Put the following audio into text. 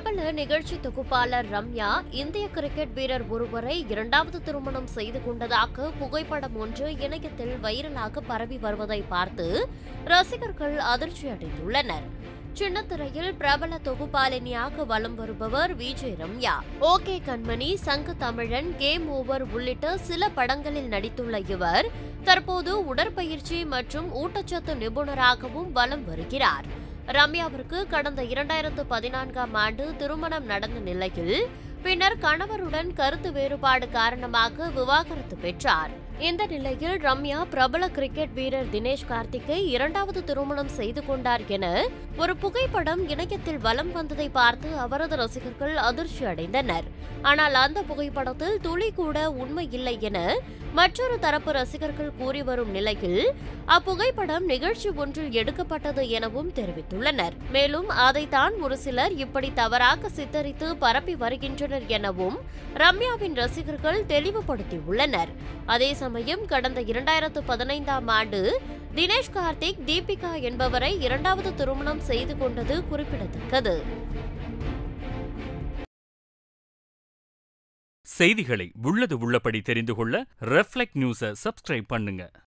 பிரபல நிகழ்ச்சி தொகுப்பாளர் ரம்யா இந்திய கிரிக்கெட் வீரர் ஒருவரை இரண்டாவது திருமணம் செய்து கொண்டதாக புகைப்படம் ஒன்று இணையத்தில் வைரலாக பரவி வருவதை பார்த்து ரசிகர்கள் அதிர்ச்சி அடைந்துள்ளனர் சின்னத்திரையில் பிரபல தொகுப்பாளினியாக வலம் வருபவர் விஜய் ரம்யா ஓகே கண்மணி சங்கு தமிழன் கேம் ஓவர் உள்ளிட்ட சில படங்களில் நடித்துள்ள இவர் தற்போது உடற்பயிற்சி மற்றும் ஊட்டச்சத்து நிபுணராகவும் வலம் வருகிறார் ரம்யாவிற்கு கடந்த இரண்டாயிரத்து பதினான்காம் ஆண்டு திருமணம் நடந்த நிலையில் பின்னர் கணவருடன் கருத்து வேறுபாடு காரணமாக விவாகரத்து பெற்றார் இந்த நிலையில் ரம்யா பிரபல கிரிக்கெட் வீரர் தினேஷ் கார்த்திக்கை இரண்டாவது திருமணம் செய்து கொண்டார் என ஒரு புகைப்படம் இணையத்தில் வலம் வந்ததை பார்த்து அவரது ரசிகர்கள் அதிர்ச்சி அடைந்தனர் ஆனால் அந்த புகைப்படத்தில் துளி கூட உண்மை இல்லை என மற்றொரு தரப்பு ரசிகர்கள் கூறி வரும் நிலையில் அப்புகைப்படம் நிகழ்ச்சி ஒன்றில் எடுக்கப்பட்டது எனவும் தெரிவித்துள்ளனர் மேலும் அதைத்தான் ஒரு சிலர் இப்படி தவறாக சித்தரித்து பரப்பி வருகின்றனர் எனவும் ரம்யாவின் ரசிகர்கள் தெளிவுபடுத்தியுள்ளனர் அதே சமயம் கடந்த இரண்டாயிரத்து பதினைந்தாம் ஆண்டு தினேஷ் கார்த்திக் தீபிகா என்பவரை இரண்டாவது திருமணம் செய்து கொண்டது குறிப்பிடத்தக்கது செய்திகளை உள்ளது உள்ளபடி தெரிந்து கொள்ள ரெஃப்ளெக்ட் நியூஸை சப்ஸ்கிரைப் பண்ணுங்க